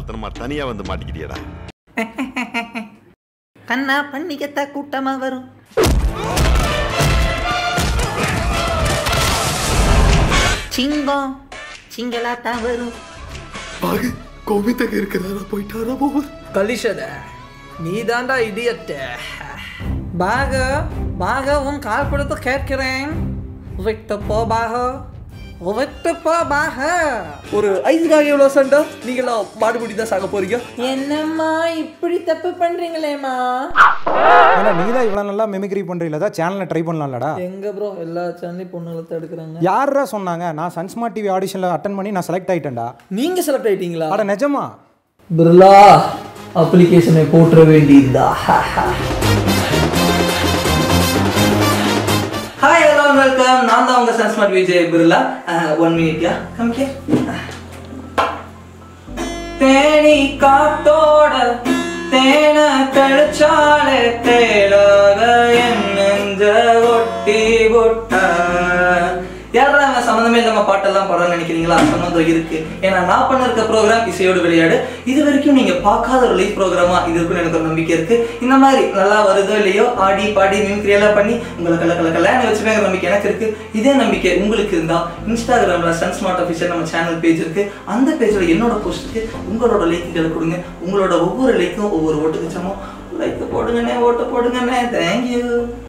கள்ளத்தனமா தனியா வந்து மாட்டிக்கிட்டியடா கண்ணா பண்ணிக்கத்தா கூட்டமா வரும் சிங்கம் சிங்களா தான் வரும் பாகு கோவிந்தங்க இருக்கிறாரா போயிட்டாரா போவர் கலிஷத நீ தாண்டா இடியட்ட பாக பாக உன் கால் கொடுத்து கேட்கிறேன் விட்டு போ பாக விட்டு போ பாக ஒரு ஐஸ்காக எவ்வளோ சண்டா நீங்களாம் மாடுபிடி தான் சாக போறீங்க என்னம்மா இப்படி தப்பு பண்றீங்களேம்மா ஏன்னா நீ தான் இவ்வளோ நல்லா மிமிக்ரி பண்ணுறீங்களா தான் சேனலை ட்ரை பண்ணலாம்லடா எங்க ப்ரோ எல்லா சேனலையும் பொண்ணுங்களை தடுக்கிறாங்க யாரா சொன்னாங்க நான் சன்ஸ்மா டிவி ஆடிஷனில் அட்டன் பண்ணி நான் செலக்ட் ஆயிட்டேன்டா நீங்க செலக்ட் ஆயிட்டீங்களா அட நிஜமா பிர்லா அப்ளிகேஷனை போட்டுற வேண்டியதா ஹாய் ஹலோ வெல்கம் நான் தான் உங்க Sun Smart Vijay Birla one minute யா கம் கே தேனி காத்தோட தேன தெளிச்சாலே தேடாத என் நெஞ்ச ஒட்டி விட்ட யாரா அவன் சம்மந்தமே இல்லாம பாட்டெல்லாம் பாடணும்னு நினைக்கிறீங்களா சம்மந்தம் இருக்கு ஏன்னா நான் பண்ண இருக்க ப்ரோக்ராம் இசையோடு விளையாடு இது வரைக்கும் நீங்க பார்க்காத ஒரு லைவ் ப்ரோக்ராமா இது இருக்குன்னு எனக்கு ஒரு நம்பிக்கை இருக்கு இந்த மாதிரி நல்லா வருதோ இல்லையோ ஆடி பாடி மிமிக்ரி எல்லாம் பண்ணி உங்களை கல கல கல்யாணம் வச்சுப்பேங்கிற நம்பிக்கை எனக்கு இருக்கு இதே நம்பிக்கை உங்களுக்கு இருந்தா இன்ஸ்டாகிராம்ல சன் ஸ்மார்ட் அஃபிஷியல் நம்ம சேனல் பேஜ் இருக்கு அந்த பேஜ்ல என்னோட போஸ்ட்டுக்கு உங்களோட லைக்குகளை கொடுங்க உங்களோட ஒவ்வொரு லைக்கும் ஒவ்வொரு ஓட்டுக்கு சமம் லைக் போடுங்கண்ணே ஓட்டு போடுங்கண்ணே தேங்க்யூ